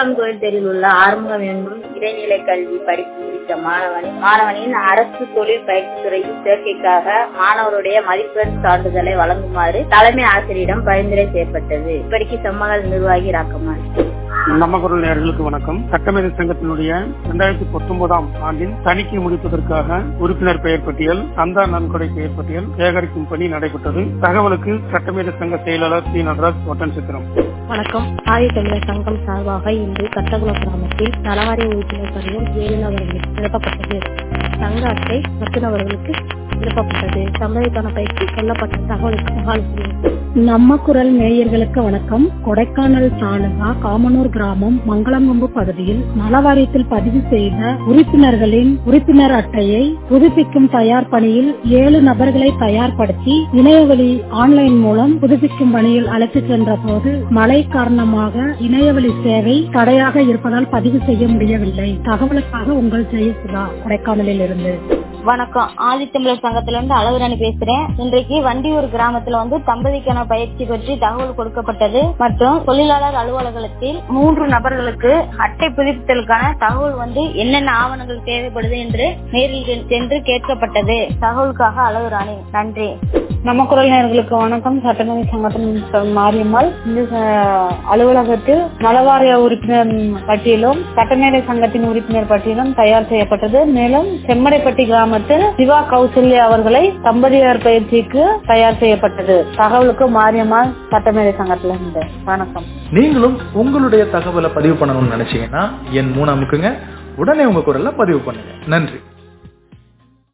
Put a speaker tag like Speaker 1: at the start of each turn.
Speaker 1: மூன்றாம் கோயில் தெருவில் உள்ள ஆறுமுகம் என்னும் இடைநிலை கல்வி படிப்பு முடித்த மாணவனின் மாணவனின் அரசு தொழில் பயிற்சித்துறையில் சேர்க்கைக்காக மாணவருடைய மதிப்பெண் சான்றிதழை வழங்குமாறு தலைமை ஆசிரியரிடம் பரிந்துரை செய்யப்பட்டது இப்படிக்கு சம்மகல் நிர்வாகி ராக்கமான்
Speaker 2: நம்ம குரல் நேர்களுக்கு வணக்கம் சட்டமேதை சங்கத்தினுடைய இரண்டாயிரத்தி பத்தொன்பதாம் ஆண்டின் தணிக்கை முடிப்பதற்காக உறுப்பினர் பெயர் பட்டியல் சந்தா நன்கொடை பெயர் பட்டியல் சேகரிக்கும் பணி நடைபெற்றது தகவலுக்கு சட்டமேதை சங்க செயலாளர் சி நடராஜ் ஒட்டன் சித்திரம்
Speaker 3: வணக்கம் ஆதித்தமிழர் சங்கம் சார்பாக இன்று கட்டகுளம் கிராமத்தில் நலவாரிய உறுப்பினர் பணியில் ஏழு நபர்களுக்கு நிரப்பப்பட்டது சங்க அட்டை பத்து நபர்களுக்கு நிரப்பப்பட்டது சம்பளத்துக்கான பயிற்சி சொல்லப்பட்ட தகவலுக்கு தகவல் நம்ம குரல் நேயர்களுக்கு வணக்கம் கொடைக்கானல் தாலுகா காமனூர் கிராமம் மங்களங்கொம்பு பகுதியில் நலவாரியத்தில் பதிவு செய்த உறுப்பினர்களின் உறுப்பினர் அட்டையை புதுப்பிக்கும் தயார் பணியில் ஏழு நபர்களை தயார்படுத்தி இணையவழி ஆன்லைன் மூலம் புதுப்பிக்கும் பணியில் அழைத்து சென்ற போது மழை காரணமாக இணையவழி சேவை தடையாக இருப்பதால் பதிவு செய்ய முடியவில்லை தகவலுக்காக உங்கள் ஜெயசுதா கொடைக்கானலில் இருந்து
Speaker 4: வணக்கம் ஆதித்தமிழர் சங்கத்துல இருந்து அளவுராணி பேசுறேன் இன்றைக்கு வண்டியூர் கிராமத்துல வந்து தம்பதிக்கான பயிற்சி பற்றி தகவல் கொடுக்கப்பட்டது மற்றும் தொழிலாளர் அலுவலகத்தில் மூன்று நபர்களுக்கு அட்டை புதுப்பித்தலுக்கான தகவல் வந்து என்னென்ன ஆவணங்கள் தேவைப்படுது என்று நேரில் சென்று கேட்கப்பட்டது தகவலுக்காக அளவுராணி நன்றி
Speaker 5: நம்ம குரல் நேர்களுக்கு வணக்கம் சட்டமன்ற சங்கத்தின் மாரியம்மாள் இந்த அஹ், அலுவலகத்தில் நலவாரிய உறுப்பினர் பட்டியலும் சட்டமேதை சங்கத்தின் உறுப்பினர் பட்டியலும் தயார் செய்யப்பட்டது மேலும் செம்மடைப்பட்டி கிராமத்தில் சிவா கௌசல்யா அவர்களை தம்பதியர் பயிற்சிக்கு தயார் செய்யப்பட்டது தகவலுக்கு மாரியம்மாள் சட்டமேதை சங்கத்துல இருந்து வணக்கம்
Speaker 6: நீங்களும் உங்களுடைய தகவலை பதிவு பண்ணணும்னு நினைச்சீங்கன்னா என் மூணு அமுக்குங்க உடனே உங்க குரல்ல பதிவு பண்ணுங்க நன்றி